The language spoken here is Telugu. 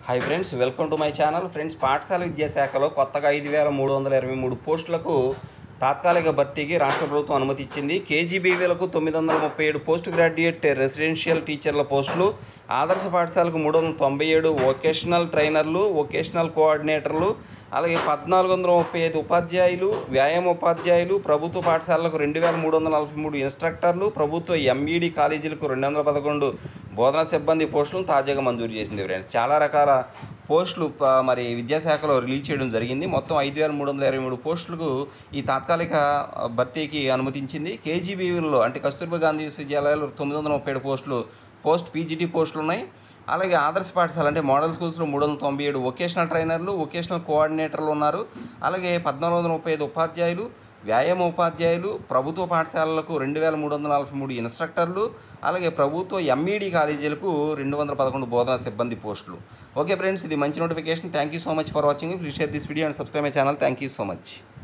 hi friends welcome to my channel friends పాఠశాల విద్యాశాఖలో కొత్తగా ఐదు వేల మూడు వందల ఇరవై మూడు పోస్టులకు తాత్కాలిక భర్తీకి రాష్ట్ర ప్రభుత్వం అనుమతి ఇచ్చింది కేజీబీవీలకు తొమ్మిది వందల ముప్పై ఏడు పోస్ట్ గ్రాడ్యుయేట్ రెసిడెన్షియల్ టీచర్ల పోస్టులు ఆదర్శ పాఠశాలకు మూడు వందల తొంభై ఏడు వొకేషనల్ ట్రైనర్లు వొకేషనల్ కోఆర్డినేటర్లు అలాగే పద్నాలుగు వందల ముప్పై ఐదు ఉపాధ్యాయులు వ్యాయామ ఉపాధ్యాయులు ప్రభుత్వ పాఠశాలలకు రెండు వేల మూడు వందల నలభై మూడు ఇన్స్ట్రక్టర్లు ప్రభుత్వ ఎంఈడి కాలేజీలకు రెండు వందల పదకొండు బోధనా సిబ్బంది పోస్టులను తాజాగా మంజూరు చేసింది ఫ్రెండ్స్ చాలా రకాల పోస్టులు ప- మరి విద్యాశాఖలో రిలీజ్ చేయడం జరిగింది మొత్తం ఐదు వేల మూడు వందల ఇరవై మూడు పోస్టులకు ఈ తాత్కాలిక ఆ, భర్తీకి అనుమతించింది కేజీబీవీలో అంటే కస్తూర్బా గాంధీ విశ్వవిద్యాలయాలు తొమ్మిది వందల ముప్పై ఏడు పోస్టులు పోస్ట్ పీజీటీ పోస్టులు ఉన్నాయి అలాగే ఆదర్శ పాఠశాల అంటే మోడల్ స్కూల్స్లో మూడు వందల తొంభై ఏడు వొకేషనల్ ట్రైనర్లు వొకేషనల్ కోఆర్డినేటర్లు ఉన్నారు అలాగే పద్నాలుగు వందల ముప్పై ఐదు ఉపాధ్యాయులు వ్యాయామ ఉపాధ్యాయులు ప్రభుత్వ పాఠశాలలకు రెండు వేల మూడు వందల నలభై మూడు ఇన్స్ట్రక్టర్లు అలాగే ప్రభుత్వ ఎంఈడి కాలేజీలకు రెండు వందల పదకొండు బోధనా సిబ్బంది పోస్టులు ఓకే ఫ్రెండ్స్ ఇది మంచి notification thank you so much for watching please share this video and subscribe my channel thank you so much